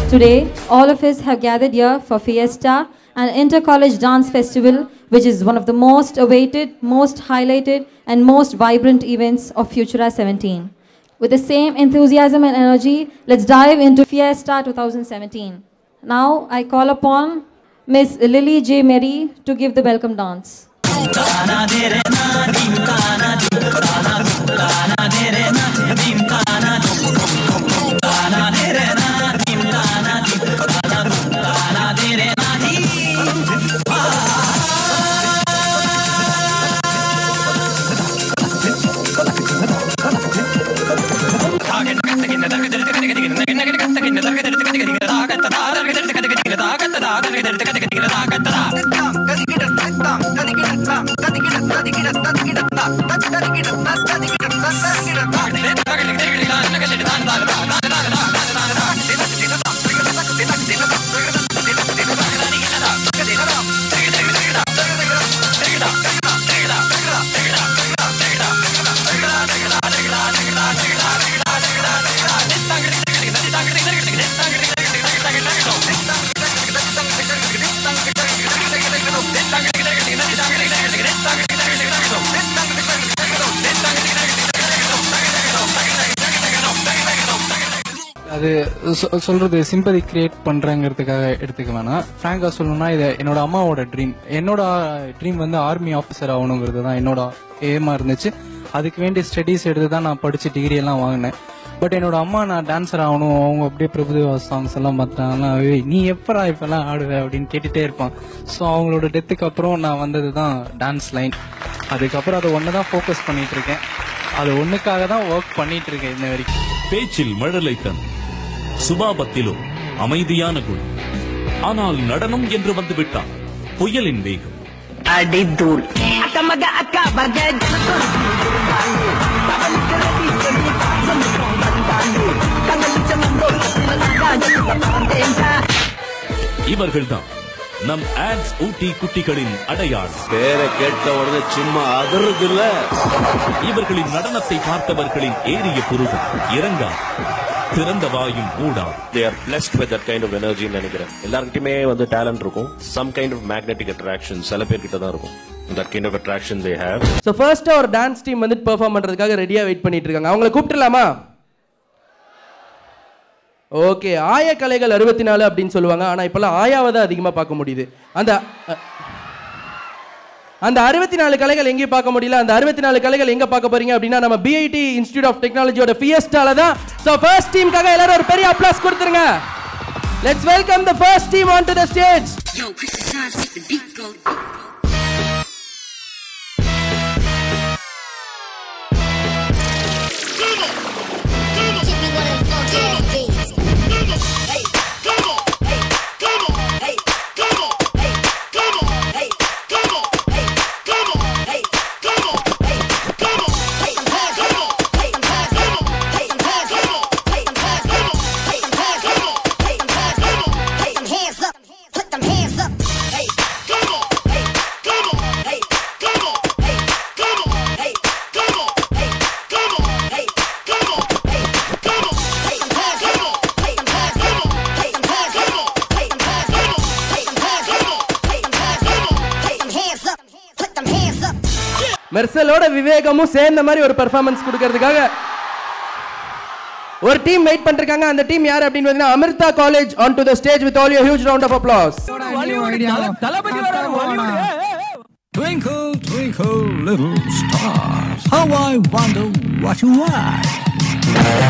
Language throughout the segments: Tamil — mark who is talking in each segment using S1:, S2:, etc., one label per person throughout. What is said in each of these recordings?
S1: Today, all of us have gathered here for Fiesta, an inter-college dance festival which is one of the most awaited, most highlighted and most vibrant events of Futura 17. With the same enthusiasm and energy, let's dive into Fiesta 2017. Now, I call upon Miss Lily J. Mary to give the welcome dance.
S2: அது சொ- சொல்றது சிம்பதி கிரியேட் பண்றேங்கிறதுக்காக எடுத்துக்க வேணாம் ஃப்ராங்கா சொல்லணும்னா இது என்னோட அம்மாவோட ட்ரீம் என்னோட ட்ரீம் வந்து ஆர்மி ஆஃபீஸர் ஆகணுங்கிறது தான் என்னோட ஏமா இருந்துச்சு அதுக்கு வேண்டிய ஸ்டடீஸ் எடுத்து தான் நான் படிச்சு டிகிரி எல்லாம் வாங்கினேன் பட் என்னோட அம்மா நான் டான்சர் ஆகணும் அவங்க அப்படியே பிரபுதேவா சாங்ஸ் எல்லாம் பார்த்தாங்கன்னா "ஏய், நீ எப்படா இப்பெல்லாம் ஆடுவ அப்படின்னு கேட்டுட்டே இருப்பான் ஸோ அவங்களோட டெத்துக்கு அப்புறம் நான் வந்தது தான் டான்ஸ் லைன் அதுக்கப்புறம் அதை ஒன்று தான் ஃபோக்கஸ் பண்ணிட்டு இருக்கேன் அது ஒன்றுக்காக தான் ஒர்க் பண்ணிட்டு இருக்கேன் இன்ன வரைக்கும்
S3: பேச்சில் மழலை தன் சுபாபத்திலும் அமைதியான குணம் ஆனால் நடனம் என்று வந்துவிட்டான் புயலின் வேகம்
S4: அடிதூள் அக்கமக அக்கா மக
S3: இவர்கள்தான் நம் ஆட்ஸ் ஊட்டி குட்டிகளின் அடையாளம்
S5: பேரை கேட்ட உடனே சும்மா அதிர்றது இல்ல
S3: இவர்களின் நடனத்தை பார்த்தவர்களின் ஏறிய புருவம் இறங்கா திறந்த வாயும் மூடா
S5: they are blessed with that kind of எனர்ஜின்னு நினைக்கிறேன் எல்லாருக்கிட்டுமே வந்து டேலண்ட் இருக்கும் some kind of magnetic attraction சில பேர்கிட்ட தான் இருக்கும் that kind of attraction they have
S6: so first ஒரு டான்ஸ் டீம் வந்து பெர்ஃபார்ம் பண்றதுக்காக ரெடியா வெயிட் பண்ணிட்டு இருக்காங்க அவங்கள கூப்பிட்டுலாமா ஓகே ஆய கலைகள் அறுபத்தி நாலு அப்படின்னு சொல்லுவாங்க ஆனா இப்பெல்லாம் ஆயாவை தான் அதிகமா பார்க்க முடியுது அந்த அ, அந்த அறுபத்தி நாலு கலைகள் எங்கேயும் பார்க்க முடியல அந்த அறுபத்தி நாலு கலைகள் எங்க பார்க்க போறீங்க அப்படின்னா நம்ம பிஐடி இன்ஸ்டியூட் ஆஃப் டெக்னாலஜியோட ஃபியஸ்டால தான் ஸோ ஃபர்ஸ்ட் டீமுக்காக எல்லாரும் ஒரு பெரிய அப்ளாஸ் கொடுத்துருங்க let's welcome the first team on to the stage
S7: Yo, Chris is on, let the beat go. Give me one of them funky ass beats. Hands up, put them hands up. Hey, come on, hey, come on, hey, come on, hey, come on, hey, come on, hey, come on, hey, come on, hey, come on, hey, some hands up, hey, some hands up, hey, some hands up, hey, some hands up, hey, some hands up, hey, some hands up, hey, some hands up, put them hands up.
S6: மெர்சலோட விவேகமும் சேர்ந்த மாதிரி ஒரு பெர்ஃபார்மன்ஸ் கொடுக்கறதுக்காக ஒரு டீம் வெயிட் பண்ணிருக்காங்க அந்த டீம் யார் அப்படின்னு பார்த்தீங்கன்னா Amrita college on to the stage with all you huge round of applause
S8: Twinkle, twinkle, little stars. How I wonder what you are.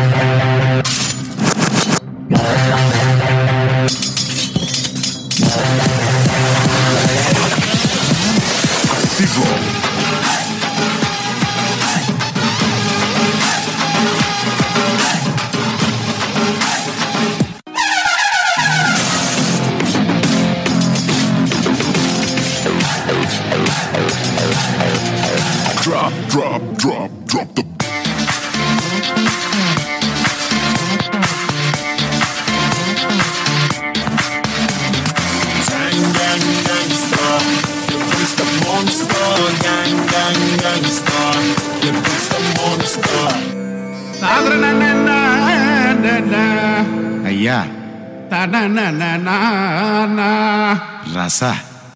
S9: Drop, drop, drop, drop the Gang, gang, gangsta. You push the monster. Gang, gang, gangsta. You push the monster.
S8: ஐயா
S10: ரசா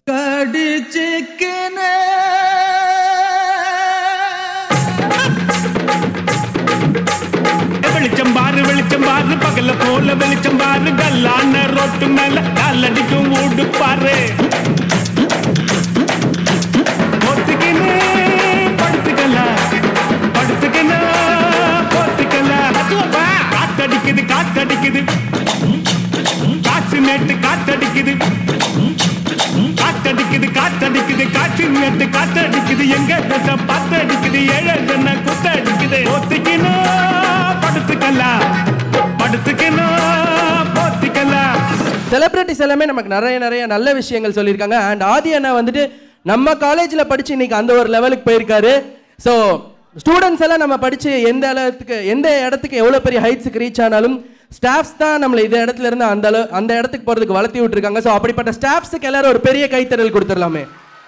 S11: வெளிச்சம் பாரு வெளிச்சம் பாரு பகல போல வெளிச்சம் பாரு கல்லான ரோட்டு மேல காலடிக்கும் ஊடு பாரு ஒத்துக்கினு படுத்துக்கலாம் படுத்துக்கினா போத்துக்கலாம் காத்தடிக்குது காத்தடிக்குது காற்று நேட்டு காத்தடிக்குது காத்தடிக்குது காத்தடிக்குது காற்று நேட்டு காத்தடிக்குது எங்க தச பாத்தடிக்குது ஏழை ஜன குத்தடிக்குது ஒத்துக்கினா படுத்துக்கலாம் படுத்துக்கினா போத்திக்கலாம்
S6: செலிபிரிட்டிஸ் எல்லாமே நமக்கு நிறைய நிறைய நல்ல விஷயங்கள் சொல்லியிருக்காங்க அண்ட் ஆதி அண்ணா வந்துட்டு நம்ம காலேஜில் படிச்சு இன்னைக்கு அந்த ஒரு லெவலுக்கு போயிருக்காரு ஸோ ஸ்டூடெண்ட்ஸ் எல்லாம் நம்ம படிச்சு எந்த அளவுக்கு எந்த இடத்துக்கு எவ்வளோ பெரிய ஹைட்ஸுக்கு ரீச் ஆனாலும் ஸ்டாஃப்ஸ் தான் நம்மளை இந்த இடத்துல இருந்து அந்த அளவு அந்த இடத்துக்கு போகிறதுக்கு வளர்த்தி விட்டுருக்காங்க ஸோ அப்படிப்பட்ட ஸ்டாஃப்ஸுக்கு எல்லாரும் ஒரு பெரிய கைத்தறல் கொடுத்துடலாமே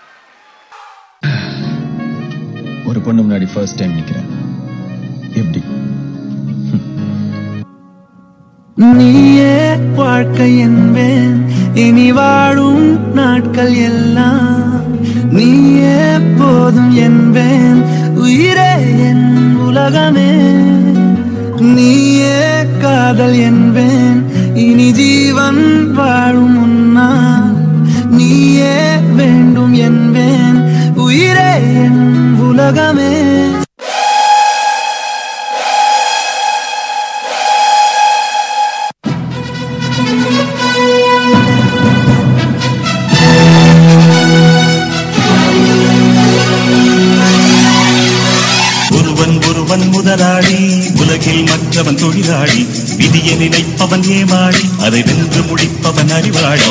S12: ஒரு பொண்ணு முன்னாடி ஃபர்ஸ்ட் டைம் நிக்கிறேன் எப்படி
S13: நீயே வாழ்க்கை என்பேன் இனி வாழும் நாட்கள் எல்லாம் நீயே போதும் என்பேன் உயிரே என் உலகமே நீயே காதல் என்பேன் இனி ஜீவன் வாழும் முன்னால் நீயே வேண்டும் என்பேன் உயிரே என் உலகமே
S14: ஒருவன் ஒருவன் முதலாளி உலகில் மற்றவன் தொழிலாளி விதியை நினைப்பவன் ஏமாளி அதை வென்று முடிப்பவன் அறிவாளி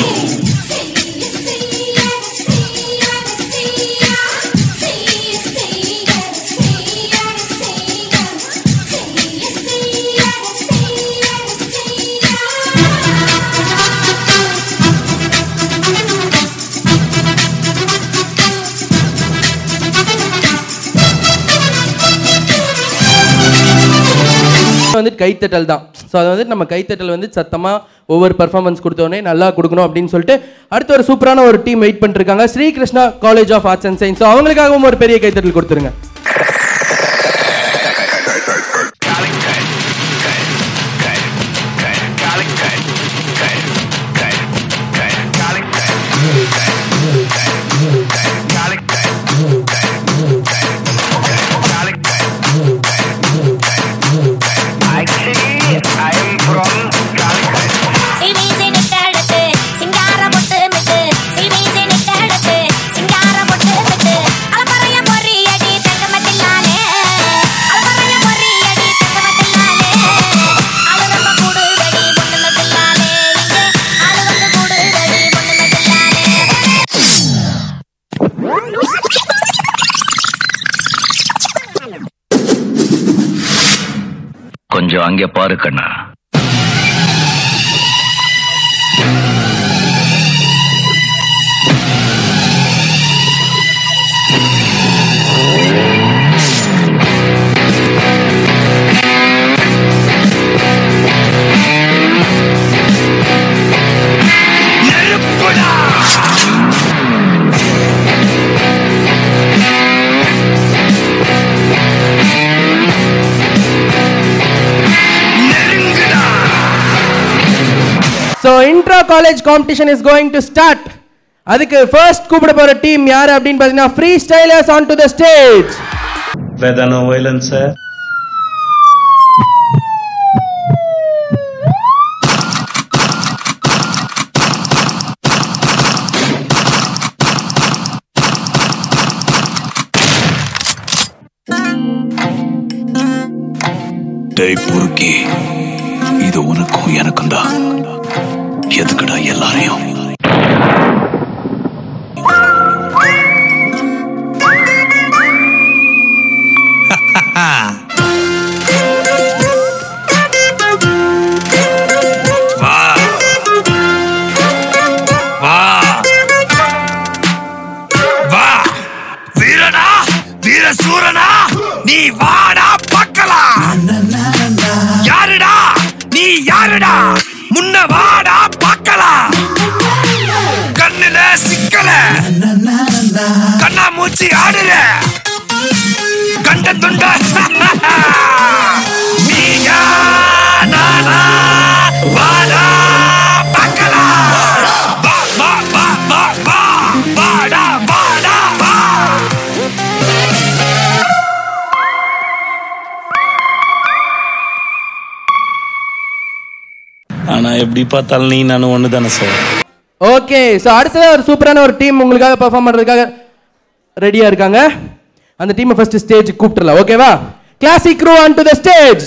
S6: வந்துட்டு கைத்தட்டல் தான் ஸோ அது வந்துட்டு நம்ம கைத்தட்டல் வந்து சத்தமாக ஒவ்வொரு பர்ஃபார்மன்ஸ் கொடுத்தோடனே நல்லா கொடுக்கணும் அப்படின்னு சொல்லிட்டு அடுத்து ஒரு சூப்பரான ஒரு டீம் வெயிட் பண்ணிருக்காங்க Sri Krishna college of arts and science so அவங்களுக்காகவும் ஒரு பெரிய கைத்தட்டல் கொடுத்துருங்க
S15: கொஞ்சம் அங்கே பாரு கண்ணா
S6: so intra college competition is going to start அதுக்கு ஃபர்ஸ்ட் கூப்பிட போற டீம் யாரு அப்படின்னு பார்த்தீங்கன்னா freestylers on to the stage
S14: Whether no violence, sir.
S8: டேய் பொறுக்கி இது உனக்கும் எனக்கும் தான் எதுக்குடா எல்லாரையும் வா வா வா வீரனா வீர சூரனா நீ வாடா பார்க்கலாம் யாருடா நீ யாருடா முன்ன வாடா வச்சு ஆடுற கண்ட துண்ட நீயா நானா வாடா பார்க்கலாம் வா வா வா வா வா வாடா வாடா வா
S10: ஆனா எப்படி பார்த்தாலும் நீ நானும் ஒன்று தானே சார்
S6: ஓகே ஸோ அடுத்தது ஒரு சூப்பரான ஒரு டீம் உங்களுக்காக பெர்ஃபார்ம் பண்ணுறதுக்காக ரெடியாக இருக்காங்க அந்த டீமை ஃபர்ஸ்ட் ஸ்டேஜ் கூப்பிட்டுலாம் ஓகேவா classic crew on to the stage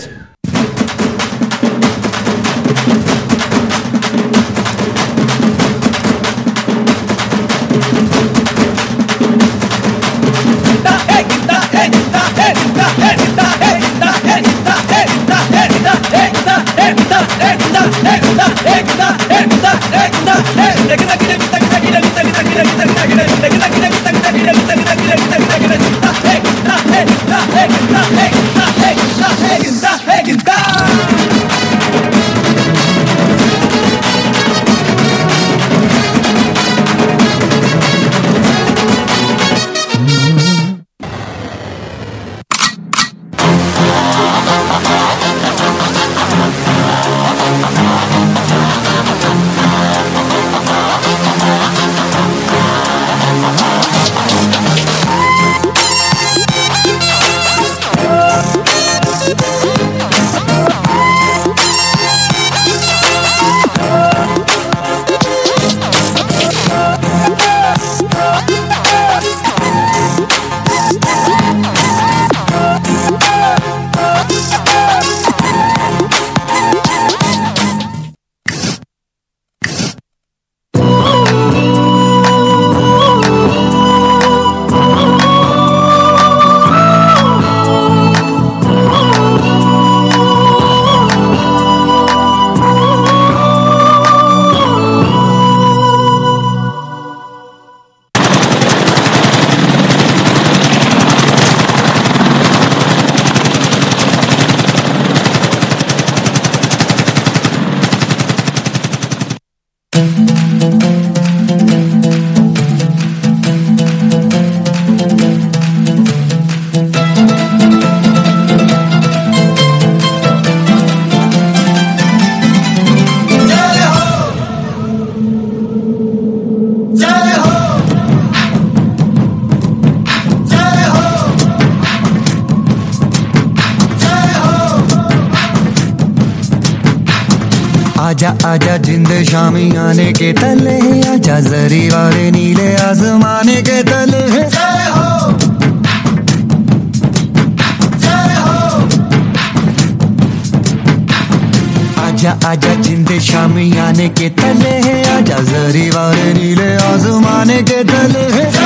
S16: आजा आजा जिंद शामी आने के तले आजा जरी वाले नीले आसमाने के तले आजा आजा जिंद शामी आने के तले आजा जरी वाले नीले आसमाने के तले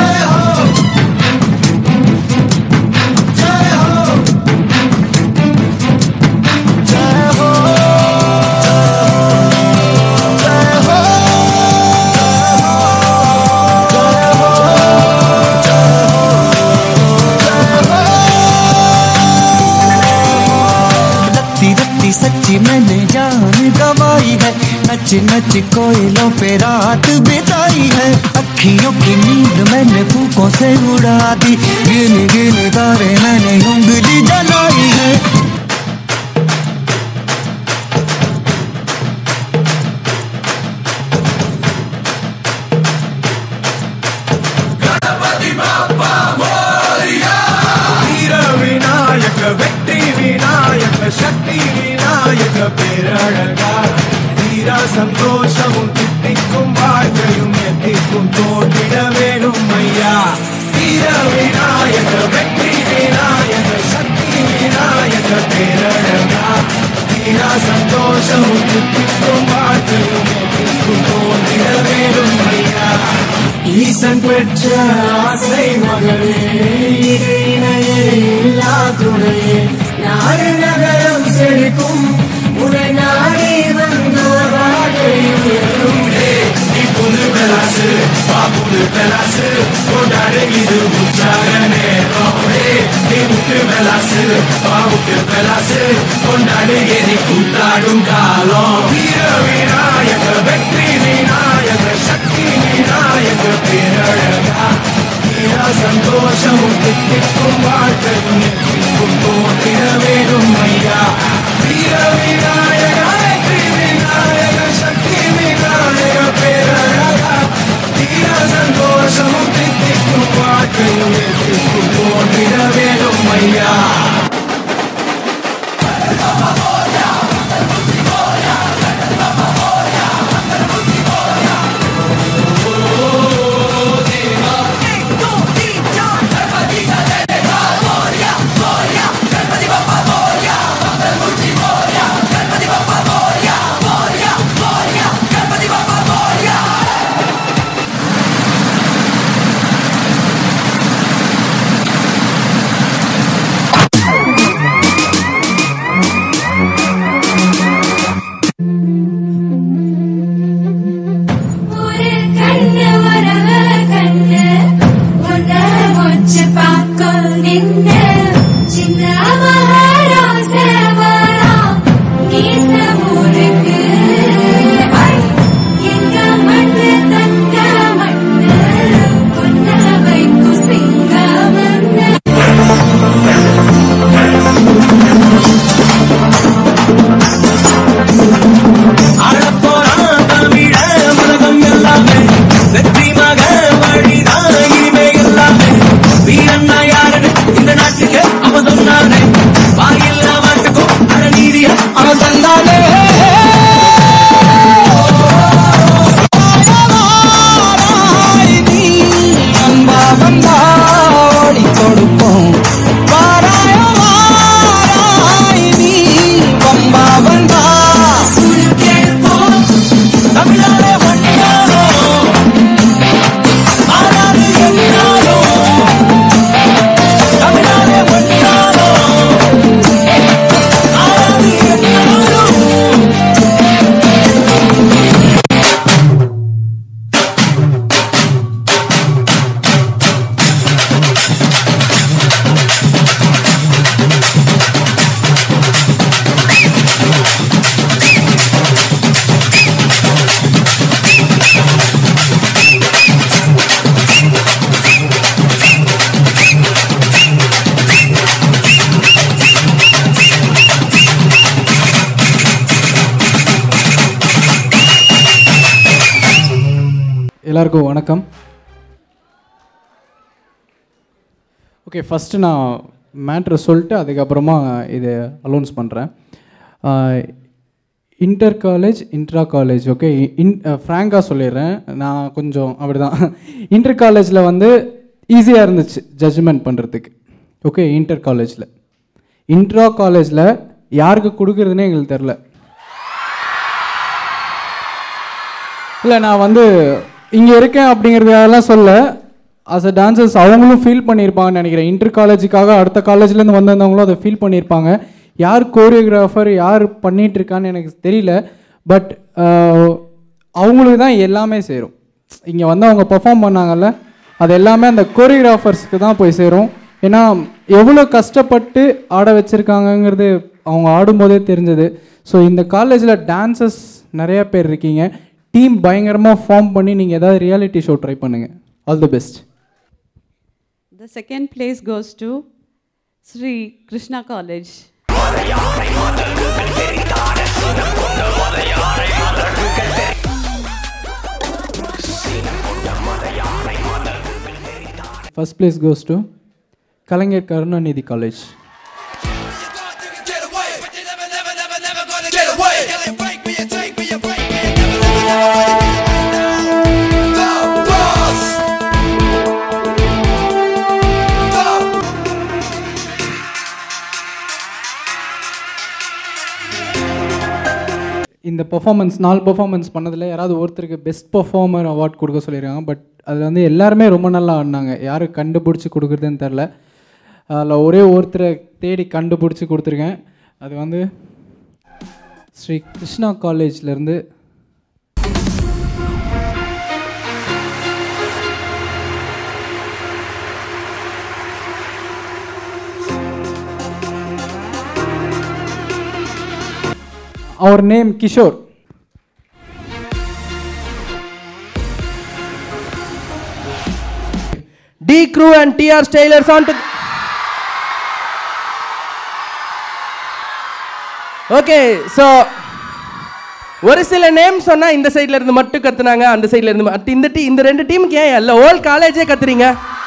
S16: रत्ती रत्ती सच्ची मैंने जान गवाई है नच नच कोयलों पे रात बिताई है अखियों की नींद मैंने फूकों से उड़ा दी गिन गिन तारे मैंने उंगली जलाई है
S9: வீர விநாயக வெற்றி விநாயக சக்தி விநாயக பேரழகா தீரா சந்தோஷமும் தித்திக்கும் வாழ்க்கையும் எத்திக்கும் தோன்றிட வேணும் ஐயா வீர விநாயக வெற்றி விநாயக சக்தி விநாயக பேரழகா தீரா சந்தோஷமும் தித்திக்கும் வாழ்க்கையும் எத்திக்கும் தோன்றிட வேணும் ஐயா ஈசன் பெற்ற ஆசை மகளே இது இணையே இல்லா துணையே நாடு நகரம் செழிக்கும் உனை நாடி வந்தோர் வாழ்க்கை உயரும் நீ புது பெலாசு வா புது பெலாசு கொண்டாடு இது உற்சாக நேரம் நீ முட்டு பெலாசு வா முட்டு பெலாசு கொண்டாடு எதி கூத்தாடும் காலம் வீர விநாயக வெற்றி விநாயக சக்தி விநாயக பேரழகா
S13: தீரா சந்தோஷமும் தித்திக்கும் வாழ்க்கையும் எத்திக்கும் தோன்றிட வேணும் ஐயா வீர விநாயகா வெற்றி விநாயக சக்தி விநாயக பேரழகா தீரா சந்தோஷமும் தித்திக்கும் வாழ்க்கையும் எத்திக்கும் தோன்றிட வேணும் ஐயா
S17: ஒரு கண்ணு வரவ கண்ணு உன்ன முச்சு பார்க்கும் நின்னு சின்ன மகாராசவரா நீச ஊருக்கு எங்க மண்ணு தங்க மண்ணு பொன்ன வைக்கும் சிங்க
S13: ஆளப்போறான் தமிழ உலகம் எல்லாமே வெற்றி மக வழிதான் இனிமே எல்லாமே வீரன்னா யாருன்னு இந்த நாட்டுக்கு அவன் சொன்னானே வாயில்ல மாட்டுக்கும் அறநீதிய அவன் தந்தானே
S16: அன்பா வந்தா ஓடி கொடுப்போம் வாராய வாராய் நீ வம்பா வந்தா
S13: தமிழாலே மண்ணாலோ ஆறாது என்னாலோ தமிழாலே மண்ணாலோ ஆறாது என்னாலோ
S2: எல்லாருக்கும் வணக்கம் ஓகே ஃபஸ்ட்டு நான் மேட்ரை சொல்லிட்டு அதுக்கப்புறமா இது அலௌன்ஸ் பண்ணுறேன் inter college intra college okay in ஃப்ராங்காக சொல்லிடுறேன் நான் கொஞ்சம் அப்படி தான் இன்டர் காலேஜில் வந்து ஈஸியாக இருந்துச்சு ஜட்ஜ்மெண்ட் பண்ணுறதுக்கு ஓகே இன்டர் காலேஜில் இன்ட்ரா காலேஜில் யாருக்கு கொடுக்குறதுனே எங்களுக்கு தெரில இல்லை நான் வந்து இங்கே இருக்கேன் அப்படிங்கிறதுக்காகலாம் சொல்ல அஸ் அ டான்சர்ஸ் அவங்களும் ஃபீல் பண்ணியிருப்பாங்கன்னு நினைக்கிறேன் இன்டர் காலேஜுக்காக அடுத்த காலேஜ்லேருந்து வந்திருந்தவங்களும் அதை ஃபீல் பண்ணியிருப்பாங்க யார் கோரியோகிராஃபர் யார் பண்ணிட்டு இருக்கான்னு எனக்கு தெரியல பட் அவங்களுக்கு தான் எல்லாமே சேரும் இங்கே வந்து அவங்க பெர்ஃபார்ம் பண்ணாங்கல்ல அது எல்லாமே அந்த கோரியோகிராஃபர்ஸ்க்கு தான் போய் சேரும் ஏன்னா எவ்வளோ கஷ்டப்பட்டு ஆட வச்சுருக்காங்கங்கிறது அவங்க ஆடும்போதே தெரிஞ்சது ஸோ இந்த காலேஜில் டான்சர்ஸ் நிறைய பேர் இருக்கீங்க டீம் பயங்கரமாக ஃபார்ம் பண்ணி நீங்கள் ஏதாவது ரியாலிட்டி ஷோ ட்ரை பண்ணுங்கள் all the best
S18: The second place goes to Sri Krishna College.
S2: First place goes to Kalaignar Karunanidhi college இந்த பெர்ஃபார்மன்ஸ் நாலு பெர்ஃபார்மன்ஸ் பண்ணதில் யாராவது ஒருத்தருக்கு பெஸ்ட் பெர்ஃபார்மர் அவார்ட் கொடுக்க சொல்லியிருக்காங்க பட் அதில் வந்து எல்லாருமே ரொம்ப நல்லா ஆடினாங்க யார் கண்டுபிடிச்சி கொடுக்குறதுன்னு தெரில அதில் ஒரே ஒருத்தரை தேடி கண்டுபிடிச்சி கொடுத்துருக்கேன் அது வந்து ஸ்ரீ கிருஷ்ணா காலேஜ்லேருந்து அவர் name Kishore
S6: D crew and DR stylers on to okay so ஒரு சில நேம் சொன்னா இந்த சைடுல இருந்து மட்டும் கத்துனாங்க அந்த சைடுல இருந்து மட்~ இந்த டீ இந்த ரெண்டு டீமுக்கு ஏன் இல்ல ஹோல் காலேஜே கத்துறீங்க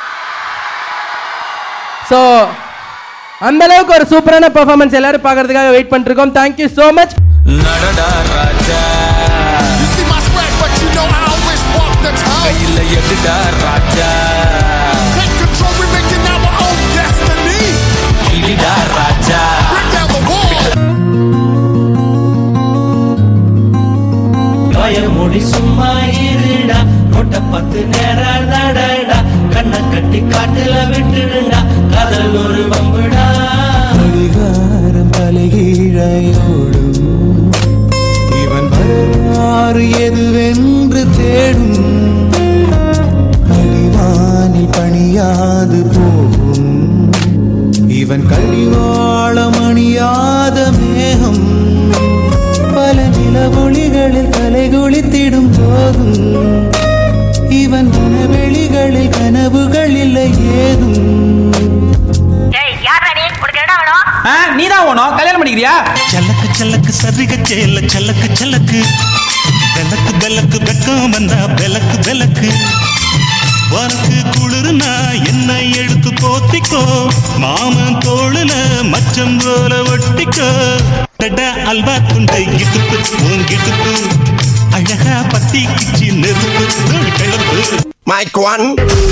S6: ஸோ அந்த அளவுக்கு ஒரு சூப்பரான பெர்ஃபார்மன்ஸ் எல்லாரும் பார்க்கறதுக்காக வெயிட் பண்ணிட்டு இருக்கோம் தேங்க்யூ ஸோ மச்
S8: நடடா ராஜா You see my swag, but you know I always walk the town. கையில எடுடா ராஜா Take control, we making our own destiny. இடிடா Raja Bring down the wall.
S13: பயமுடி சும்மா இருடா ரோட்ட பத்து நேரம் நடடா கண்ணை கட்டி காட்டுல விட்டுடுடா காதல் ஒரு வம்புடா
S16: அதிகாரம் தலைகீழையோடும் இவன் வரலாறு எதுவென்று தேடும் அடிவானில் பணியாது போகும் இவன் கடிவாளம் அணியாத மேகம் பல நிலவொளிகளில் கலைகுளித்திடும் போதும் இவன் மனவெளிகளில் கனவுகள் இல்லை ஏதும்
S19: நீதான் ஓணும் கல்யாணம் பண்ணிக்கிறியா
S14: சல்லக்கு சல்லக்கு சரிக சேல சல்லக்கு சல்லக்கு பெலக்கு பெலக்கு வெக்கம் வந்தா பெலக்கு பெலக்கு உனக்கு குளிர்னா என்னை எடுத்து போத்திக்கோ மாமன் தோளுல மச்சம் போல ஒட்டிக்கோ டடா அல்வா துண்டை கிட்டுப்பு உன் கிட்டுப்பு அழகா பத்தி கிச்சி நெருப்பு தோள் கிளப்பு
S8: Mike one.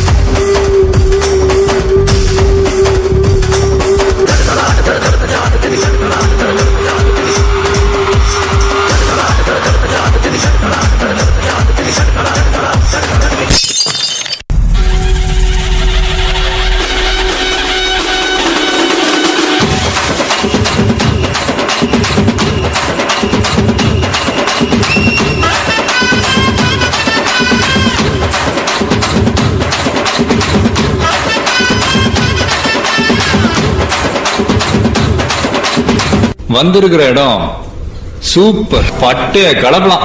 S20: வந்திருக்கிற இடம் சூப்பர் பட்டைய கலப்பலாம்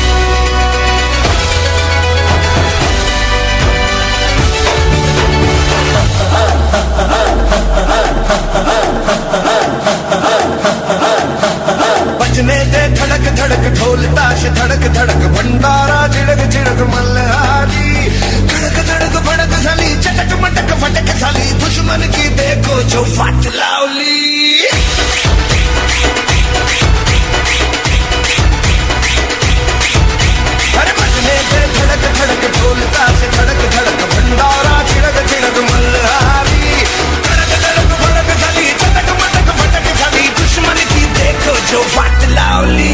S8: बजने दे धड़क धड़क ढोल ताश धड़क धड़क भंडारा चिड़क चिड़क मल्हारी धड़क धड़क भड़क साली चटक मटक फटक साली दुश्मन की देखो जो फट लावली अरे बजने दे धड़क धड़क ढोल ताश धड़क धड़क भंडारा चिड़क चिड़क मल्हारी धड़क धड़क भड़क साली चटक मटक फटक साली दुश्मन की देखो जो फट लावली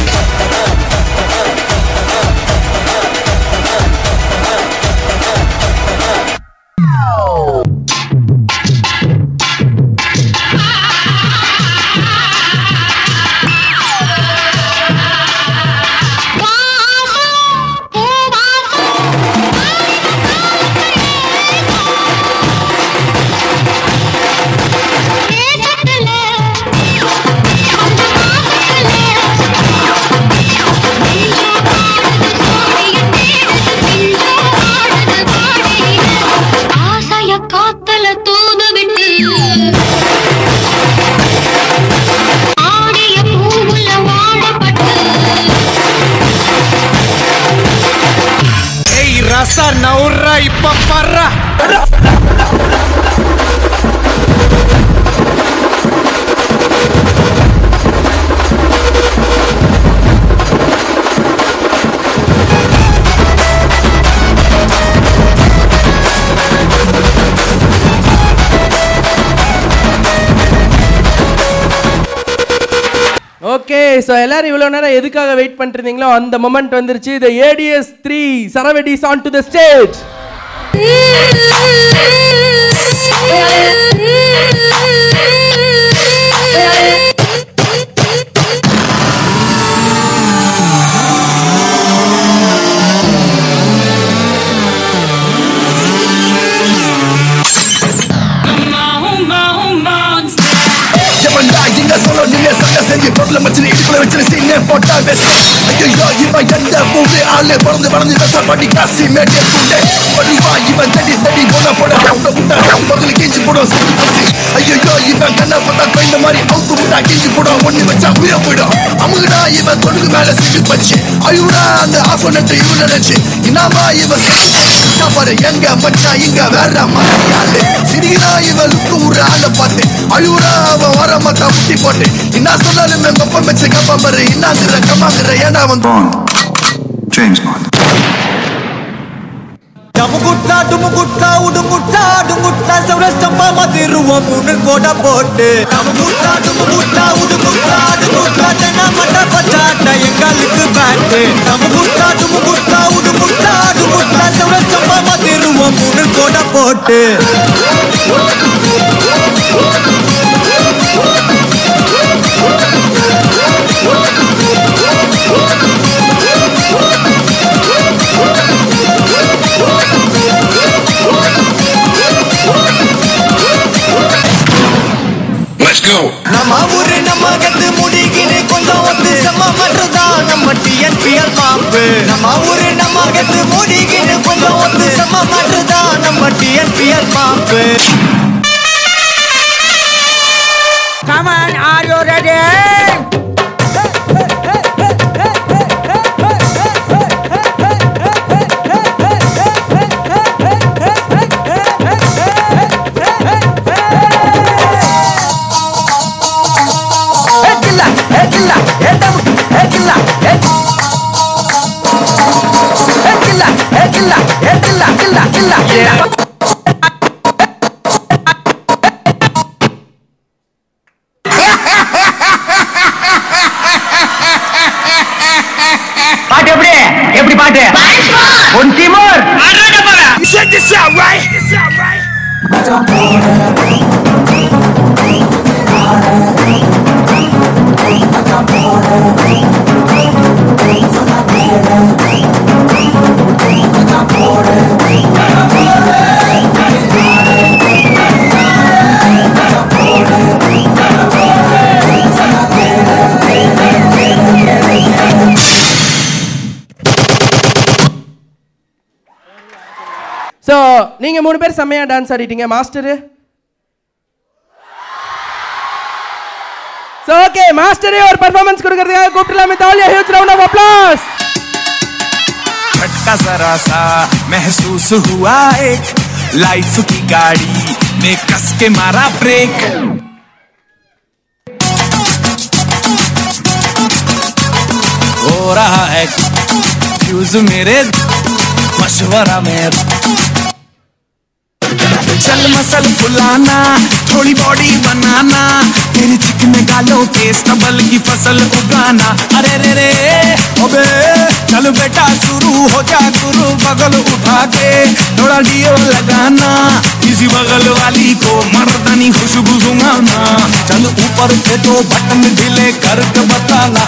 S17: ஆசைய காத்தல தூது விட்டு ஆடிய பூவுல வாழப்பட்டு
S8: ஏய் ரசா நவுறா இப்ப பர்றா
S6: ஓகே ஸோ எல்லாரும் இவ்வளோ நேரம் எதுக்காக வெயிட் பண்ணிட்டு இருந்தீங்களோ அந்த மொமெண்ட் வந்துருச்சு த ஏடிஎஸ் த்ரீ சரவெடிஸ் ஆன் டு த ஸ்டேஜ்
S8: எவன்டா இங்க சொல்ல நீங்க சண்டை செஞ்சு பொருளை வச்சு
S21: வச்சு இடுப்புல வச்சு சீனே போட்டா வெஸ்ட் ஐயோ இவன் எந்த பூவே ஆளு பறந்து பறந்து வெச பண்ணி காசி மேட்டே பூண்டே பண்ணுவா இவன் தடி தடி போன போட அவுட்ட முட்டா பக்கத்துல கீஞ்சி போடும் சுத்தி போச்சு ஐயோ இவன் கண்ணை பார்த்தா கொய்ந்த மாதிரி அவுத்து முட்டா கீஞ்சி போடும் ஒண்ணு வச்சா உயிர போயிடும் அமுகுடா இவன் தொடுக்கு மேல சிட்டு பச்சு அழுகுடா அந்த ஆஃப் நட்டு இவன் நினைச்சு இனாமா இவன் நான் பாரு எங்க மச்சான் இங்க வேற மாதிரி ஆளு சிரிக்கிறா இவன் லுக்கு விடுற ஆளை பார்த்து அழுகுறா அவன் வர மாட்டா முட்டி போட்டு என்ன சொன்னாலுமே கப்பம் வச்சு கப்பம் பாரு இன்னாங்கிற கம்மாங்கிற ஏன்னா வந்து
S12: ஜேம்ஸ் பாண்ட்
S16: டமுகுட்டா டுமுகுட்டா உடுமுட்டா டுமுட்டா சௌரஸ்தம்பா மதிருவோம் மூணு கோட போட்டு டமுகுட்டா டுமுகுட்டா உடுமுட்டா டுமுட்டா தென்னா மட்ட பச்சாட்ட எங்களுக்கு பேட்டு டமுகுட்டா டுமுகுட்டா உடுமுட்டா டுமுட்டா சௌரஸ்தம்பா மதிருவோம் மூணு கோட போட்டு
S21: Let's go.
S16: நம்ம ஊரு நம்ம கத்து முடிகின்னு கொஞ்சம் ஒத்து செம்ம மட்டும்தான் நம்ம டிஎன்பிஎல் மாப்பு நம்ம ஊரு நம்ம கத்து முடிகின்னு கொஞ்சம் ஒத்து செம்ம மட்டும்தான் நம்ம டிஎன்பிஎல் மாப்பு
S22: Come on, are you ready?
S4: பாட்டு எப்படி எப்படி பாட்டு ஒன் திமோர்
S21: Check this out, right?
S6: So நீங்க மூணு பேர் செம்மையா டான்ஸ் ஆடிட்டீங்க மாஸ்டரு ஸோ ஓகே மாஸ்டரே ஒரு பெர்ஃபார்மன்ஸ் கொடுக்கறதுக்காக கூப்பிடலாமே தாலியா ஹியூஜ் ரவுண்ட் ஆஃப் அப்ளாஸ்
S8: झटका जरा सा महसूस हुआ एक लाइफ की गाड़ी ने कस के मारा ब्रेक हो रहा है फ्यूज मेरे मशवरा में चल मसल फुलाना थोड़ी बॉडी बनाना तेरे चिकने गालों पे स्टबल की फसल उगाना अरे रे रे ओबे चल बेटा शुरू हो जा गुरु बगल उठा के थोड़ा डियो लगाना किसी बगल वाली को मर्दानी खुशबू सुंगाना चल ऊपर के दो बटन ढीले करके बताना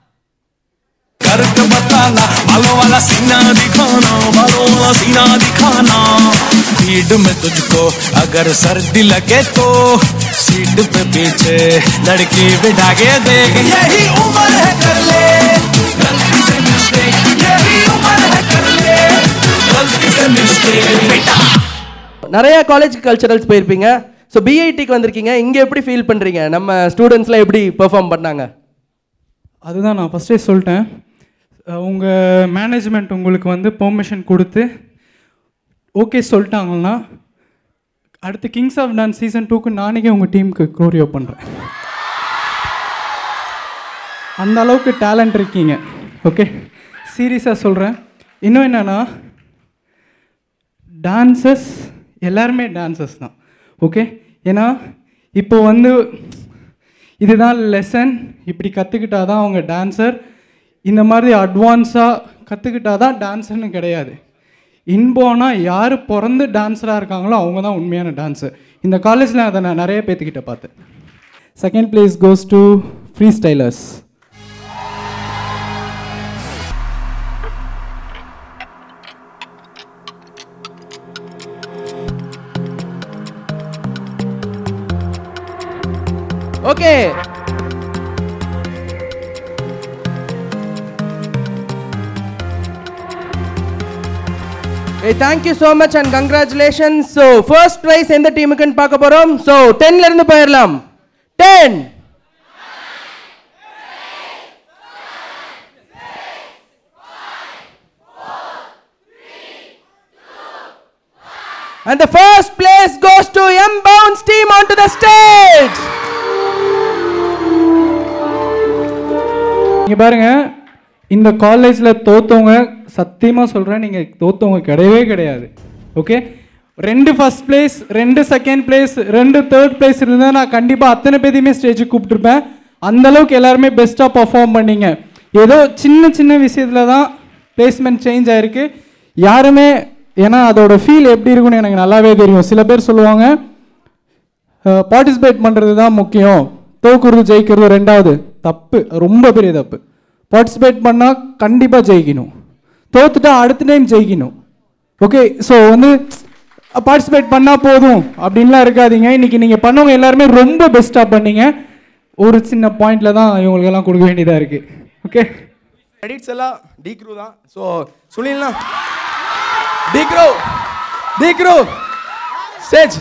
S8: करके बताना बालों वाला सीना दिखाना बालों वाला सीना दिखाना भीड़ में तुझको अगर सर्दी लगे तो सीट पे पीछे लड़की बिठा के देख यही उम्र है कर ले गलती से मिस्टेक यही उम्र है कर ले गलती से मिस्टेक बेटा
S6: நிறைய காலேஜ் கல்ச்சரல்ஸ் போயிருப்பீங்க ஸோ பிஐடிக்கு வந்திருக்கீங்க இங்கே எப்படி ஃபீல் பண்ணுறீங்க நம்ம ஸ்டூடெண்ட்ஸ்லாம் எப்படி பெர்ஃபார்ம் பண்ணாங்க
S2: அதுதான் நான் ஃபஸ்ட்டே சொல்லிட்டேன் உங்கள் மேனேஜ்மெண்ட் உங்களுக்கு வந்து பெர்மிஷன் கொடுத்து ஓகே சொல்லிட்டாங்கன்னா அடுத்து கிங்ஸ் ஆஃப் டான்ஸ் சீசன் டூக்கு நானே உங்கள் டீமுக்கு க்ரோரியோ பண்ணுறேன் அந்த அளவுக்கு டேலண்ட் இருக்கீங்க ஓகே சீரியஸாக சொல்கிறேன் இன்னும் என்னென்னா டான்சஸ் எல்லாருமே டான்சஸ் தான் ஓகே ஏன்னா இப்போ வந்து இதுதான் லெசன் இப்படி கற்றுக்கிட்டா தான் அவங்க டான்சர் இந்த மாதிரி அட்வான்ஸாக கற்றுக்கிட்டா தான் டான்ஸர்னு கிடையாது இன்போனா யார் பிறந்து டான்ஸராக இருக்காங்களோ அவங்க தான் உண்மையான டான்ஸர் இந்த காலேஜில் அதை நான் நிறைய பேர்த்துக்கிட்ட பார்த்தேன் second place goes to freestylers
S6: okay Hey, thank you so much and congratulations. So, first prize எந்த டீமுக்குன்னு பார்க்க போறோம். So, 10ல இருந்து போயிடலாம். 10 And the first place goes to M Bounce team onto the stage.
S2: இங்க பாருங்க இந்த காலேஜ்ல தோத்தவங்க சத்தியமா சொல்றேன் நீங்க தோத்தவங்க கிடையவே கிடையாது ஓகே ரெண்டு ஃபர்ஸ்ட் பிளேஸ் ரெண்டு செகண்ட் பிளேஸ் ரெண்டு தேர்ட் பிளேஸ் இருந்தால் நான் கண்டிப்பாக அத்தனை பேரையுமே ஸ்டேஜுக்கு கூப்பிட்டுருப்பேன் அந்த அளவுக்கு எல்லாருமே பெஸ்ட்டாக பர்ஃபார்ம் பண்ணீங்க ஏதோ சின்ன சின்ன விஷயத்துல தான் பிளேஸ்மெண்ட் சேஞ்ச் ஆயிருக்கு யாருமே ஏன்னா அதோட ஃபீல் எப்படி இருக்குன்னு எனக்கு நல்லாவே தெரியும் சில பேர் சொல்லுவாங்க பார்ட்டிசிபேட் பண்ணுறது தான் முக்கியம் தோக்குறது ஜெயிக்கிறது ரெண்டாவது தப்பு ரொம்ப பெரிய தப்பு பார்ட்டிசிபேட் பண்ணால் கண்டிப்பாக ஜெயிக்கணும் தோத்துட்டா அடுத்த டைம் ஜெயிக்கணும் ஓகே ஸோ வந்து பார்ட்டிசிபேட் பண்ணால் போதும் அப்படின்லாம் இருக்காதீங்க இன்னைக்கு நீங்கள் பண்ணவங்க எல்லாருமே ரொம்ப பெஸ்ட்டாக பண்ணீங்க ஒரு சின்ன பாயிண்ட்ல தான் இவங்களுக்கெல்லாம் கொடுக்க வேண்டியதாக இருக்குது ஓகே
S1: கிரெடிட்ஸ் எல்லாம் டி க்ரூ தான் ஸோ சுனில்லாம் D crew D crew stage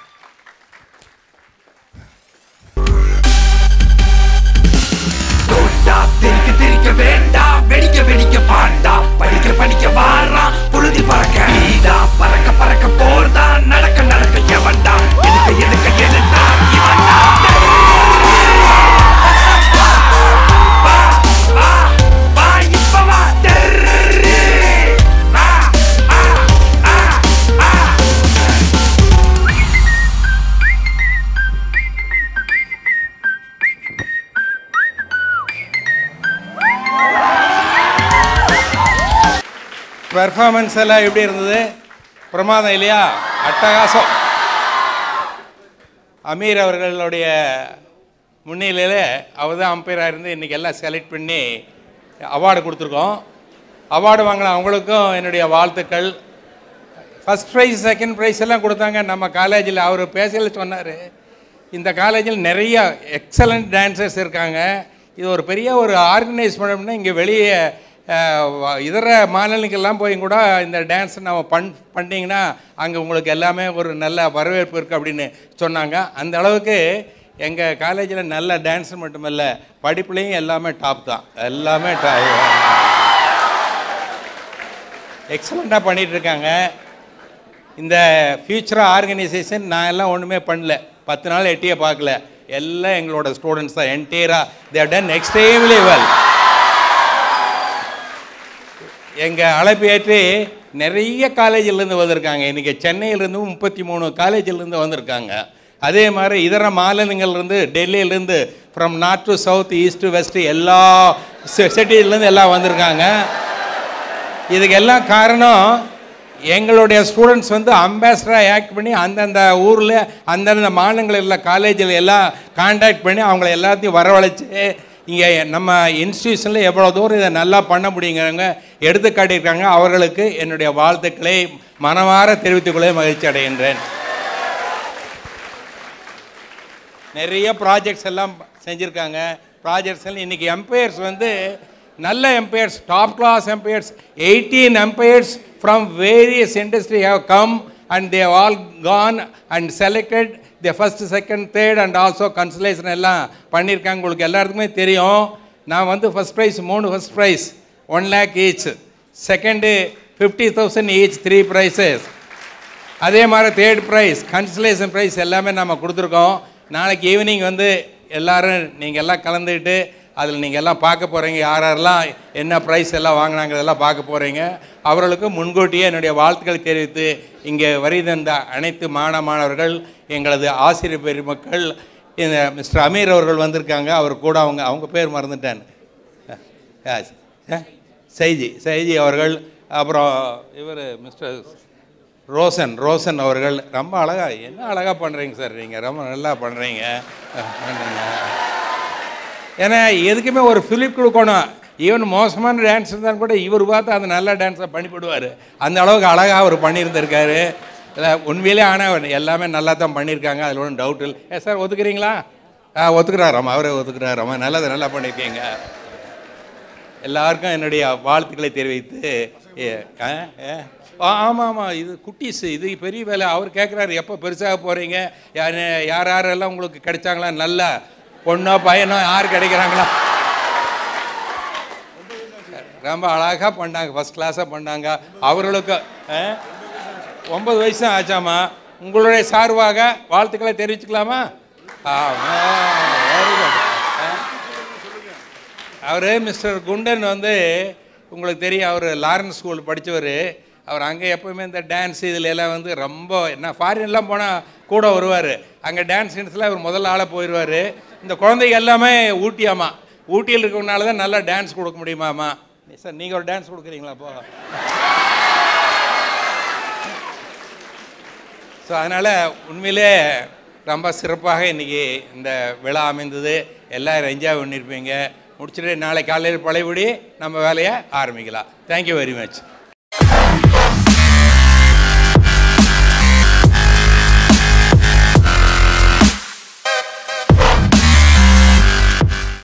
S8: திரிக்க திரிக்க வேண்டாம் வெடிக்க வெடிக்க பாண்டா படிக்க படிக்க வாரா புழுதி பறக்க வீடா பறக்க பறக்க போர்தா நடக்க நடக்க எவன்டா எடுக்க எடுக்க எடுத்தா இவன்டா வா, வா, வா, இப்ப வா, டெர்ரு. வா, ஆ, ஆ, ஆ.
S1: பெர்ஃபார்மன்ஸ் எல்லாம் எப்படி இருந்தது பிரமாதம் இல்லையா அட்டகாசம் அமீர் அவர்களுடைய முன்னிலையில் அவர் தான் அம்பையராக இருந்து இன்றைக்கி எல்லாம் செலக்ட் பண்ணி அவார்டு கொடுத்துருக்கோம் அவார்டு வாங்கின அவங்களுக்கும் என்னுடைய வாழ்த்துக்கள் ஃபஸ்ட் ப்ரைஸ் செகண்ட் ப்ரைஸ் எல்லாம் கொடுத்தாங்க நம்ம காலேஜில் அவர் பேசல சொன்னார் இந்த காலேஜில் நிறைய எக்ஸலண்ட் டான்சர்ஸ் இருக்காங்க இது ஒரு பெரிய ஒரு ஆர்கனைஸ் பண்ணோம்னா இங்கே வெளியே அஹ், வ- இதர மாநிலங்கள்லாம் போய் கூட இந்த டான்ஸ் நம்ம பண் பண்ணிங்கன்னா அங்கே உங்களுக்கு எல்லாமே ஒரு நல்ல வரவேற்பு இருக்குது அப்படின்னு சொன்னாங்க அந்த அளவுக்கு எங்கள் காலேஜில் நல்ல டான்ஸ் மட்டுமல்ல படிப்புலேயும் எல்லாமே டாப் தான் எல்லாமே டாப் எக்ஸலண்ட்டாக பண்ணிட்டு இருக்காங்க இந்த ஃபியூச்சர் ஆர்கனைசேஷன் நான் எல்லாம் ஒன்றுமே பண்ணல பத்து நாள் எட்டியே பார்க்கல எல்லாம் எங்களோட ஸ்டூடெண்ட்ஸ் தான் என்டையராக தேவ் டன் எக்ஸ்ட்ரீம்லி வெல் எங்கள் அழைப்பு ஏற்று நிறைய காலேஜிலேருந்து வந்திருக்காங்க இன்றைக்கி சென்னையிலேருந்து முப்பத்தி மூணு காலேஜிலேருந்து வந்திருக்காங்க அதே மாதிரி இதர மாநிலங்கள்லேருந்து டெல்லியிலேருந்து from north to south east west எல்லா சிட்டிலேருந்து எல்லாம் வந்திருக்காங்க இதுக்கு எல்லாம் காரணம் எங்களுடைய ஸ்டூடெண்ட்ஸ் வந்து அம்பாசடராக ஆக்ட் பண்ணி அந்தந்த ஊரில் அந்தந்த மாநிலங்களில் காலேஜில் எல்லாம் காண்டாக்ட் பண்ணி அவங்கள எல்லாத்தையும் வரவழைச்சு இங்கே நம்ம இன்ஸ்டியூஷனில் எவ்வளோ தூரம் இதை நல்லா பண்ண முடியுங்கிறவங்க எடுத்து காட்டியிருக்காங்க அவர்களுக்கு என்னுடைய வாழ்த்துக்களை மனமார தெரிவித்துக்கொள்ள மகிழ்ச்சி அடைகின்றேன் நிறைய ப்ராஜெக்ட்ஸ் எல்லாம் செஞ்சுருக்காங்க ப்ராஜெக்ட்ஸ் எல்லாம் இன்றைக்கி எம்பையர்ஸ் வந்து நல்ல umpires top class umpires eighteen umpires from various industry have come and they all gone and selected the first second third and also consolation எல்லாம் பண்ணியிருக்காங்க உங்களுக்கு எல்லாத்துக்குமே தெரியும் நான் வந்து ஃபஸ்ட் ப்ரைஸ் மூணு first prize one lakh each second fifty thousand each three prizes அதே மாதிரி தேர்ட் ப்ரைஸ் கன்சலேஷன் ப்ரைஸ் எல்லாமே நம்ம கொடுத்துருக்கோம் நாளைக்கு ஈவினிங் வந்து எல்லாரும் நீங்கள் எல்லாம் கலந்துக்கிட்டு அதில் நீங்கள் எல்லாம் பார்க்க போகிறீங்க யார் யாரெல்லாம் என்ன ப்ரைஸ் எல்லாம் வாங்கினாங்கிறதெல்லாம் பார்க்க போகிறீங்க அவர்களுக்கு முன்கூட்டியே என்னுடைய வாழ்த்துக்களை தெரிவித்து இங்கே வருகின்ற அனைத்து மாணவ மாணவர்கள் எங்களது ஆசிரியர் பெருமக்கள் இந்த மிஸ்டர் அமீர் அவர்கள் வந்திருக்காங்க அவர் கூட அவங்க அவங்க பேர் மறந்துட்டேன் Yes. Eh? செய்தி செய்தி அவர்கள் அப்புறம் இவர் மிஸ்டர் ரோசன் ரோசன் அவர்கள் ரொம்ப அழகா என்ன அழகா பண்ணுறீங்க சார் நீங்கள் ரொம்ப நல்லா பண்ணுறீங்க பண்ணுறீங்க ஏன்னா எதுக்குமே ஒரு ஃபிலிப் கொடுக்கணும் ஈவன் மோசமான டான்ஸ் இருந்தாலும் கூட இவர் பார்த்து அந்த நல்ல டான்ஸை பண்ணிவிடுவார் அந்த அளவுக்கு அழகாக அவர் பண்ணியிருந்திருக்காரு இல்லை உண்மையிலே ஆனால் எல்லாமே நல்லா தான் பண்ணியிருக்காங்க அதில் ஒன்றும் டவுட் இல்லை ஏ சார் ஒத்துக்கிறீங்களா ஆ ஒத்துக்கிறாராம்மா அவரே ஒத்துக்கிறாராம்மா நல்லது நல்லா பண்ணியிருக்கீங்க எல்லாருக்கும் என்னுடைய வாழ்த்துக்களை தெரிவித்து ஏ ஆ ஏ ஆமாம் ஆமாம் இது குட்டீஸ் இது பெரிய வேலை அவர் கேட்குறாரு எப்போ பெருசாக போகிறீங்க யார் யார் யாரெல்லாம் உங்களுக்கு கிடைச்சாங்களா நல்ல பொண்ணோ பையனோ யார் கிடைக்கிறாங்களா ரொம்ப அழகாக பண்ணாங்க ஃபஸ்ட் கிளாஸாக பண்ணாங்க அவர்களுக்கு ஆ? ஒன்பது வயசு தான் ஆச்சாமா உங்களுடைய சார்பாக வாழ்த்துக்களை தெரிவிச்சுக்கலாமா வெரி குட் அவர் மிஸ்டர் குண்டன் வந்து உங்களுக்கு தெரியும் அவர் லாரன்ஸ் ஸ்கூல் படித்தவர் அவர் அங்கே எப்பவுமே இந்த டான்ஸ் இதில் எல்லாம் வந்து ரொம்ப என்ன ஃபாரின்லாம் போனால் கூட வருவார் அங்கே டான்ஸ் இன்ஸ்ல அவர் முதல்ல ஆளாக போயிடுவார் இந்த குழந்தைங்க எல்லாமே ஊட்டியாமா ஊட்டியில் இருக்கறனால தான் நல்லா டான்ஸ் கொடுக்க முடியுமாமா சார் நீங்கள் ஒரு டான்ஸ் கொடுக்குறீங்களா போ ஸோ அதனால் உண்மையிலே ரொம்ப சிறப்பாக இன்றைக்கி இந்த விழா அமைந்தது எல்லோரும் என்ஜாய் பண்ணியிருப்பீங்க முடிச்சுட்டு நாளை காலையில் பழையபடி நம்ம வேலையை ஆரம்பிக்கலாம் தேங்க்யூ வெரி மச்